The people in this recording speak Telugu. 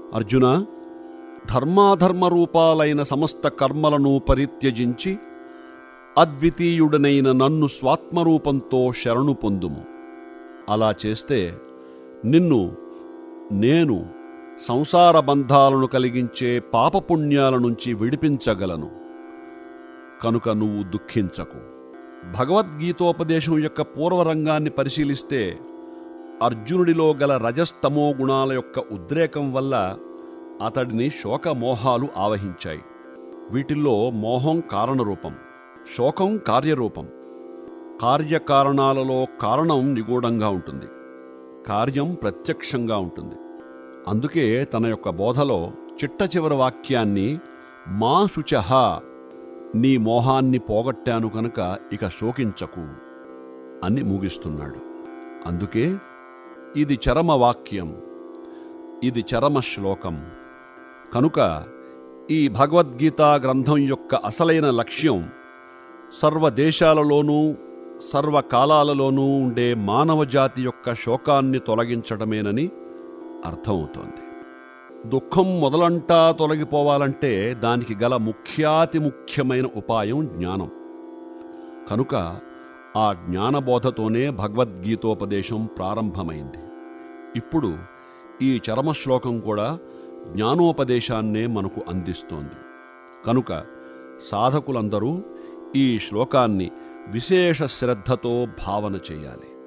అర్జున ధర్మాధర్మ రూపాలైన సమస్త కర్మలను పరిత్యజించి అద్వితీయుడనైన నన్ను స్వాత్మరూపంతో శరణు పొందుము అలా చేస్తే నిన్ను నేను సంసార బంధాలను కలిగించే పాపపుణ్యాల నుంచి విడిపించగలను కనుక నువ్వు దుఃఖించకు భగవద్గీతోపదేశం యొక్క పూర్వరంగాన్ని పరిశీలిస్తే అర్జునుడిలో గల రజస్తమో గుణాల యొక్క ఉద్రేకం వల్ల అతడిని శోకమోహాలు ఆవహించాయి వీటిల్లో మోహం కారణరూపం శోకం కార్యరూపం కార్యకారణాలలో కారణం నిగూఢంగా ఉంటుంది కార్యం ప్రత్యక్షంగా ఉంటుంది అందుకే తన యొక్క బోధలో చిట్ట చివరి వాక్యాన్ని మా శుచహ నీ మోహాన్ని పోగొట్టాను కనుక ఇక శోకించకు అని ముగిస్తున్నాడు అందుకే ఇది చరమ వాక్యం ఇది చరమ శ్లోకం కనుక ఈ భగవద్గీతా గ్రంథం యొక్క అసలైన లక్ష్యం సర్వదేశాలలోనూ సర్వకాలాలలోనూ ఉండే మానవజాతి యొక్క శోకాన్ని తొలగించడమేనని అర్థమవుతోంది దుఃఖం మొదలంటా తొలగిపోవాలంటే దానికి గల ముఖ్యాతి ముఖ్యమైన ఉపాయం జ్ఞానం కనుక ఆ జ్ఞానబోధతోనే భగవద్గీతోపదేశం ప్రారంభమైంది ఇప్పుడు ఈ చరమ శ్లోకం కూడా జ్ఞానోపదేశాన్నే మనకు అందిస్తోంది కనుక సాధకులందరూ ఈ శ్లోకాన్ని విశేష శ్రద్ధతో భావన చేయాలి